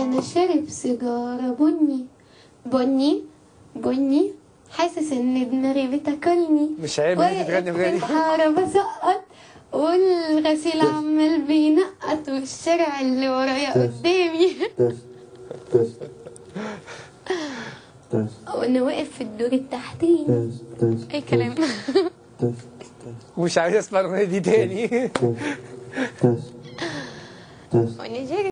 أنا شارب سيجارة بني بني بني حاسس إن دماغي بتاكلني مش عيب إن أنت تغني واقف في أغاني. الحارة بسقط والغسيل عمال بينقط والشارع اللي ورايا قدامي تست تست تست وأنا واقف في الدور التحتاني تست تست أي كلام تست تست ومش عايز اسمع الاغنيه دي تاني تست تست وأنا شارب